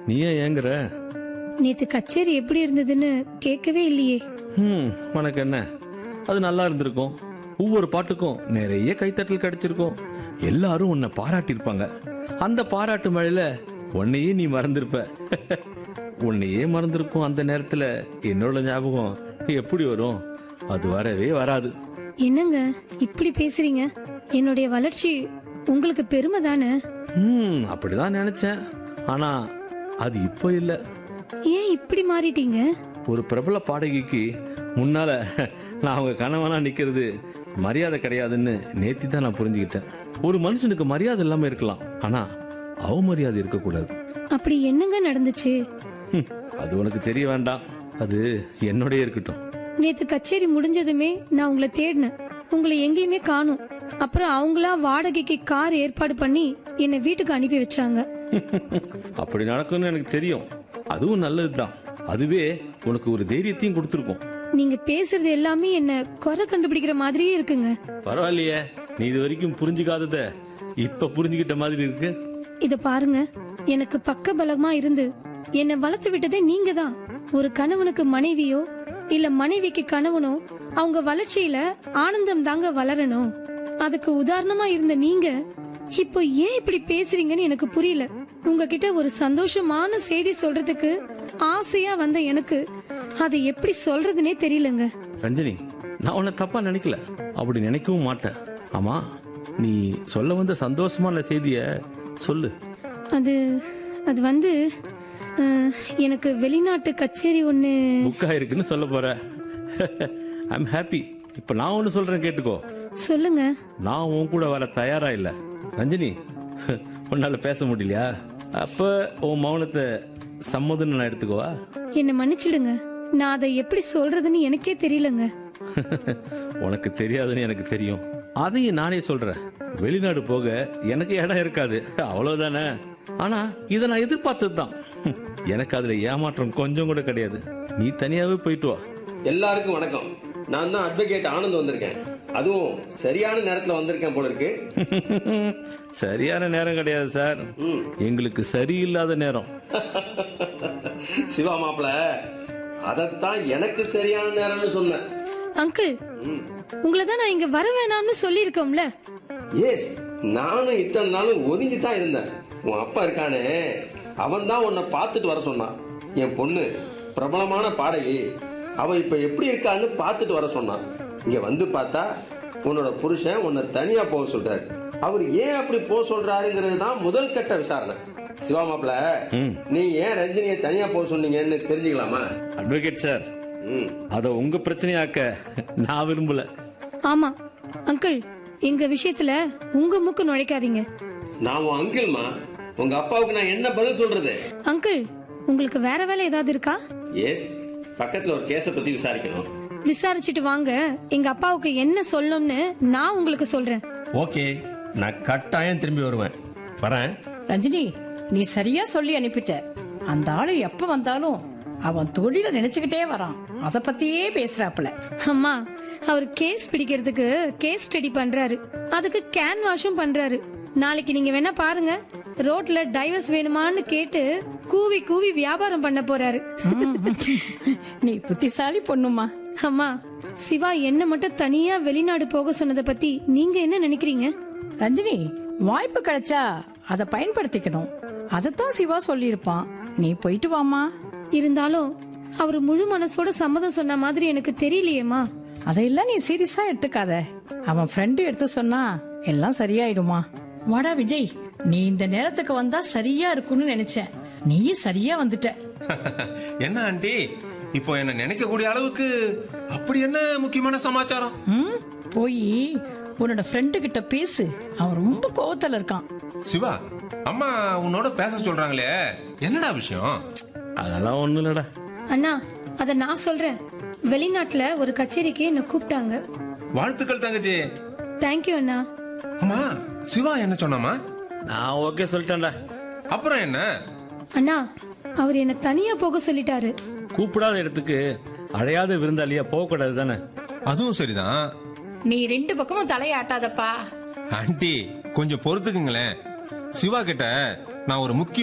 நீ ஏன் ஏங்குற நேத்து கச்சேரி எப்படி இருந்ததுன்னு கேட்கவே இல்லையே ம் உனக்கு என்ன அது நல்லா இருந்திருக்கும் ஒவ்வொரு பாட்டுக்கும் நிறைய கைத்தட்டல் கிடைச்சிருக்கும் எல்லாரும் உன்னை பாராட்டியிருப்பாங்க அந்த பாராட்டு மழையில உன்னையே நீ மறந்திருப்ப உன்னையே மறந்திருக்கும் அந்த நேரத்துல என்னோட ஞாபகம் எப்படி வரும் அது வரவே வராது என்னங்க இப்படி பேசுறீங்க என்னுடைய வளர்ச்சி உங்களுக்கு பெருமை தானே ம் அப்படிதான் நினைச்சேன் ஆனா அது இப்போ இல்ல ஏன் இப்படி மாறிட்டீங்க ஒரு பிரபல பாடகிக்கு முன்னால நான் அவங்க கணவனா நிக்கிறது மரியாதை கிடையாதுன்னு நேத்தி தான் நான் புரிஞ்சுக்கிட்டேன் ஒரு மனுஷனுக்கு மரியாதை இல்லாம இருக்கலாம் ஆனா அவமரியாதை இருக்கக்கூடாது அப்படி என்னங்க நடந்துச்சு ஹம், அது உனக்கு தெரிய வேண்டாம் அது என்னோடய இருக்கட்டும் நேத்து கச்சேரி முடிஞ்சதுமே நான் உங்களை தேடினேன் உங்களை எங்கேயுமே காணும் அப்புறம் அவங்களா வாடகைக்கு கார் ஏற்பாடு பண்ணி என்னை வீட்டுக்கு அனுப்பி வச்சாங்க அப்படி நடக்கும்னு எனக்கு தெரியும் அதுவும் நல்லதுதான் அதுவே உனக்கு ஒரு தைரியத்தையும் கொடுத்துருக்கும் நீங்க பேசுறது எல்லாமே என்ன குறை கண்டுபிடிக்கிற மாதிரியே இருக்குங்க பரவாயில்லையே நீ இது வரைக்கும் புரிஞ்சுக்காதத இப்ப புரிஞ்சுக்கிட்ட மாதிரி இருக்கு இத பாருங்க எனக்கு பக்க பலமா இருந்து என்னை வளர்த்து விட்டதே நீங்க தான் ஒரு கணவனுக்கு மனைவியோ இல்ல மனைவிக்கு கணவனோ அவங்க வளர்ச்சியில ஆனந்தம் தாங்க வளரணும் அதுக்கு உதாரணமா இருந்த நீங்க இப்போ ஏன் இப்படி பேசுறீங்கன்னு எனக்கு புரியல உங்ககிட்ட ஒரு சந்தோஷமான செய்தி சொல்றதுக்கு ஆசையா வந்த எனக்கு அதை எப்படி சொல்றதுனே தெரியலங்க ரஞ்சனி நான் உன்னை தப்பா நினைக்கல அப்படி நினைக்கவும் மாட்டேன் ஆமா நீ சொல்ல வந்த சந்தோஷமான செய்திய சொல்லு அது அது வந்து அஹ், எனக்கு வெளிநாட்டு கச்சேரி ஒண்ணு புக் ஆயிருக்குன்னு சொல்ல போற ஐம் ஹாப்பி இப்ப நான் ஒன்னு சொல்றேன் கேட்டுக்கோ சொல்லுங்க நான் உன் கூட வர தயாரா இல்ல ரஞ்சனி உன்னால பேச முடியலையா அப்ப உன் மௌனத்தை சம்மதம்னு நான் எடுத்துக்கோவா என்னை மன்னிச்சிடுங்க நான் அதை எப்படி சொல்றதுன்னு எனக்கே தெரியலங்க உனக்கு தெரியாதுன்னு எனக்கு தெரியும் அதையும் நானே சொல்றேன் வெளிநாடு போக எனக்கு இடம் இருக்காது அவ்வளவுதானே ஆனா இதை நான் எதிர்பார்த்தது தான் எனக்கு அதுல ஏமாற்றம் கொஞ்சம் கூட கிடையாது நீ தனியாவே போயிட்டு வா எல்லாருக்கும் வணக்கம் நான் தான் அட்வொகேட் ஆனந்த் வந்திருக்கேன் அதுவும் சரியான நேரத்துல வந்திருக்கேன் போல இருக்கு சரியான நேரம் கிடையாது சார் ம். எங்களுக்கு சரியில்லாத நேரம் சிவா மாப்பிள அதைத்தான் எனக்கு சரியான நேரம்னு சொன்னேன் அங்கிள் உங்களை தான் நான் இங்க வர வேணாம்னு சொல்லியிருக்கோம்ல எஸ் நானும் இத்தனை நாளும் ஒதுங்கி தான் இருந்தேன் உன் அப்பா இருக்கானே அவன் தான் உன்னை பார்த்துட்டு வர சொன்னான் என் பொண்ணு பிரபலமான பாடகி அவ இப்ப எப்படி இருக்கான்னு பார்த்துட்டு வர சொன்னான் இங்க வந்து பார்த்தா உன்னோட புருஷன் உன்னை தனியா போக சொல்றாரு அவர் ஏன் அப்படி போக சொல்றாருங்கிறது தான் முதல் கட்ட விசாரணை சிவா மாப்பிள ம். நீ ஏன் ரஞ்சினியை தனியா போக சொன்னீங்கன்னு தெரிஞ்சுக்கலாமா அட்வொகேட் சார் ம் அத உங்க பிரச்சனையாக்க நான் விரும்பல ஆமா அங்கிள் எங்க விஷயத்துல உங்க மூக்கு நுழைக்காதீங்க நான் உன் அங்கிள்மா உங்க அப்பாவுக்கு நான் என்ன பதில் சொல்றது அங்கிள் உங்களுக்கு வேற வேலை ஏதாவது இருக்கா எஸ் பக்கத்துல ஒரு கேஸை பத்தி விசாரிக்கணும் விசாரிச்சுட்டு வாங்க எங்க அப்பாவுக்கு என்ன சொல்லணும்னு நான் உங்களுக்கு சொல்றேன் ஓகே நான் கட்டாயம் திரும்பி வருவேன் வரேன் ரஞ்சினி நீ சரியா சொல்லி அனுப்பிட்ட அந்த ஆளு எப்ப வந்தாலும் அவன் தொழில நினைச்சுக்கிட்டே வரான் அத பத்தியே பேசுறாப்புல அம்மா அவர் கேஸ் பிடிக்கிறதுக்கு கேஸ் ஸ்டடி பண்றாரு அதுக்கு கேன் வாஷும் பண்றாரு நாளைக்கு நீங்க வேணா பாருங்க ரோட்ல டைவர்ஸ் வேணுமான்னு கேட்டு கூவி கூவி வியாபாரம் பண்ண போறாரு நீ புத்திசாலி பொண்ணுமா அம்மா சிவா என்ன மட்டும் தனியா வெளிநாடு போக சொன்னதை பத்தி நீங்க என்ன நினைக்கிறீங்க ரஞ்சினி வாய்ப்பு கிடைச்சா அதை பயன்படுத்திக்கணும் அதைத்தான் சிவா சொல்லியிருப்பான் நீ போயிட்டு வாமா இருந்தாலும் அவர் முழு மனசோட சம்மதம் சொன்ன மாதிரி எனக்கு தெரியலையேம்மா அதையெல்லாம் நீ சீரியஸா எடுத்துக்காத அவன் ஃப்ரெண்டு எடுத்து சொன்னா எல்லாம் சரியாயிடுமா வாடா விஜய் நீ இந்த நேரத்துக்கு வந்தா சரியா இருக்கும்னு நினைச்சேன் நீயும் சரியா வந்துட்ட என்ன ஆண்டி இப்போ என்ன நினைக்கக்கூடிய அளவுக்கு அப்படி என்ன முக்கியமான சமாச்சாரம் ம் போய் உன்னோட ஃப்ரெண்டு கிட்ட பேசு அவன் ரொம்ப கோவத்துல இருக்கான் சிவா அம்மா உன்னோட பேச சொல்றாங்களே என்னடா விஷயம் அதெல்லாம் ஒண்ணும் இல்லடா அண்ணா அத நான் சொல்றேன் வெளிநாட்டுல ஒரு கச்சேரிக்கு என்ன கூப்பிட்டாங்க வாழ்த்துக்கள் தங்கச்சி தேங்க்யூ அண்ணா அம்மா சிவா என்ன சொன்னாமா நான் ஓகே சொல்லிட்டேன்டா அப்புறம் என்ன அண்ணா அவர் என்ன தனியா போக சொல்லிட்டாரு கூப்பிடாத இடத்துக்கு அழையாத விருந்தாளியா போகக்கூடாது தானே அதுவும் சரிதான் நீ ரெண்டு பக்கமும் தலையாட்டாதப்பா ஆண்டி கொஞ்சம் பொறுத்துக்குங்களேன் சிவா கிட்ட நான் ஒரு முக்கிய